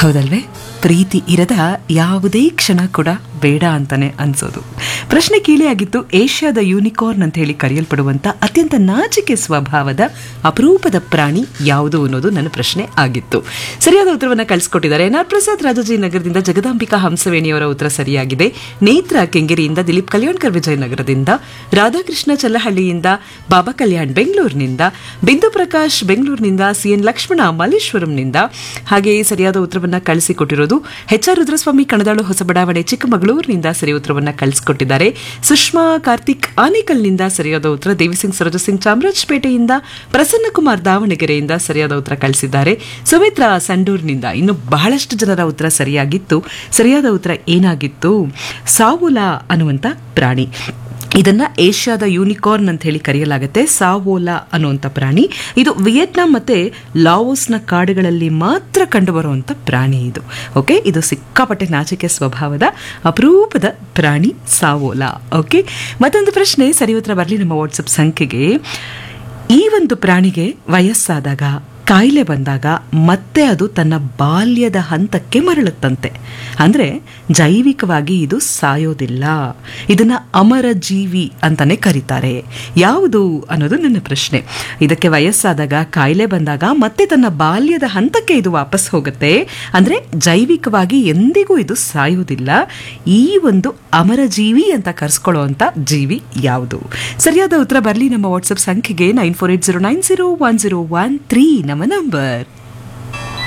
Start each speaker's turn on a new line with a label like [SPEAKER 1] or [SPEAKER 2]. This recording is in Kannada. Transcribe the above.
[SPEAKER 1] ಹೌದಲ್ವೇ ಪ್ರೀತಿ ಇರದ ಯಾವುದೇ ಕ್ಷಣ ಕೂಡ ಬೇಡ ಅಂತಾನೆ ಅನ್ಸೋದು ಪ್ರಶ್ನೆ ಕೀಳಿಯಾಗಿತ್ತು ಏಷ್ಯಾದ ಯೂನಿಕಾರ್ನ್ ಅಂತ ಹೇಳಿ ಕರೆಯಲ್ಪಡುವಂತ ಅತ್ಯಂತ ನಾಚಿಕೆ ಸ್ವಭಾವದ ಅಪರೂಪದ ಪ್ರಾಣಿ ಯಾವುದು ಅನ್ನೋದು ನನ್ನ ಪ್ರಶ್ನೆ ಆಗಿತ್ತು ಸರಿಯಾದ ಉತ್ತರವನ್ನ ಕಳಿಸ್ಕೊಟ್ಟಿದ್ದಾರೆ ಎನ್ ಆರ್ ಪ್ರಸಾದ್ ರಾಜಾಜಿ ನಗರದಿಂದ ಜಗದಾಂಬಿಕಾ ಹಂಸವೇಣಿಯವರ ಉತ್ತರ ಸರಿಯಾಗಿದೆ ನೇತ್ರ ಕೆಂಗೇರಿಯಿಂದ ದಿಲೀಪ್ ಕಲ್ಯಾಣ್ಕರ್ ವಿಜಯನಗರದಿಂದ ರಾಧಾಕೃಷ್ಣ ಚಲ್ಲಹಳ್ಳಿಯಿಂದ ಬಾಬಾ ಕಲ್ಯಾಣ್ ಬೆಂಗಳೂರಿನಿಂದ ಬಿಂದು ಪ್ರಕಾಶ್ ಬೆಂಗಳೂರಿನಿಂದ ಸಿಎನ್ ಲಕ್ಷ್ಮಣ ಮಲ್ಲೇಶ್ವರಂನಿಂದ ಹಾಗೆಯೇ ಸರಿಯಾದ ಉತ್ತರವನ್ನ ಕಳಿಸಿಕೊಟ್ಟಿರೋದು ಎಚ್ ಆರ್ ರುದ್ರಸ್ವಾಮಿ ಕಣದಾಳು ಹೊಸಬಡಾವಣೆ ಚಿಕ್ಕಮಗಳೂರಿನಿಂದ ಸರಿ ಉತ್ತರವನ್ನ ಕಳಿಸಿಕೊಟ್ಟಿದ್ದಾರೆ ಸುಷ್ಮಾ ಕಾರ್ತಿಕ್ ಆನೇಕಲ್ನಿಂದ ಸರಿಯಾದ ಉತ್ತರ ದೇವಿಸಿಂಗ್ ಸರೋಜ ಸಿಂಗ್ ಚಾಮರಾಜಪೇಟೆಯಿಂದ ಪ್ರಸನ್ನ ಕುಮಾರ್ ದಾವಣಗೆರೆಯಿಂದ ಸರಿಯಾದ ಉತ್ತರ ಕಳಿಸಿದ್ದಾರೆ ಸುಮಿತ್ರಾ ಸಂಡೂರ್ನಿಂದ ಇನ್ನು ಬಹಳಷ್ಟು ಜನರ ಉತ್ತರ ಸರಿಯಾಗಿತ್ತು ಸರಿಯಾದ ಉತ್ತರ ಏನಾಗಿತ್ತು ಸಾವುಲಾ ಅನ್ನುವಂಥ ಪ್ರಾಣಿ ಇದನ್ನ ಏಷ್ಯಾದ ಯೂನಿಕಾರ್ನ್ ಅಂತ ಹೇಳಿ ಕರೆಯಲಾಗುತ್ತೆ ಸಾವೋಲಾ ಅನ್ನುವಂಥ ಪ್ರಾಣಿ ಇದು ವಿಯೆಟ್ನಾಂ ಮತ್ತೆ ಲಾವೋಸ್ನ ಕಾಡುಗಳಲ್ಲಿ ಮಾತ್ರ ಕಂಡುಬರುವಂಥ ಪ್ರಾಣಿ ಇದು ಓಕೆ ಇದು ಸಿಕ್ಕಾಪಟ್ಟೆ ನಾಚಿಕೆ ಸ್ವಭಾವದ ಅಪರೂಪದ ಪ್ರಾಣಿ ಸಾವೋಲಾ ಓಕೆ ಮತ್ತೊಂದು ಪ್ರಶ್ನೆ ಸರಿ ಉತ್ತರ ಬರಲಿ ನಮ್ಮ ವಾಟ್ಸಪ್ ಸಂಖ್ಯೆಗೆ ಈ ಒಂದು ಪ್ರಾಣಿಗೆ ವಯಸ್ಸಾದಾಗ ಕಾಯಿಲೆ ಬಂದಾಗ ಮತ್ತೆ ಅದು ತನ್ನ ಬಾಲ್ಯದ ಹಂತಕ್ಕೆ ಮರಳುತ್ತಂತೆ ಅಂದ್ರೆ ಜೈವಿಕವಾಗಿ ಇದು ಸಾಯೋದಿಲ್ಲ ಇದನ್ನ ಅಮರ ಜೀವಿ ಅಂತಾನೆ ಕರೀತಾರೆ ಯಾವುದು ಅನ್ನೋದು ನನ್ನ ಪ್ರಶ್ನೆ ಇದಕ್ಕೆ ವಯಸ್ಸಾದಾಗ ಕಾಯಿಲೆ ಬಂದಾಗ ಮತ್ತೆ ತನ್ನ ಬಾಲ್ಯದ ಹಂತಕ್ಕೆ ಇದು ವಾಪಸ್ ಹೋಗುತ್ತೆ ಅಂದ್ರೆ ಜೈವಿಕವಾಗಿ ಎಂದಿಗೂ ಇದು ಸಾಯುವುದಿಲ್ಲ ಈ ಒಂದು ಅಮರ ಜೀವಿ ಅಂತ ಕರೆಸ್ಕೊಳ್ಳುವಂತ ಜೀವಿ ಯಾವುದು ಸರಿಯಾದ ಉತ್ತರ ಬರಲಿ ನಮ್ಮ ವಾಟ್ಸಪ್ ಸಂಖ್ಯೆಗೆ nine four eight zero nine zero one zero one three ನಮ್ಮ ನಂಬರ್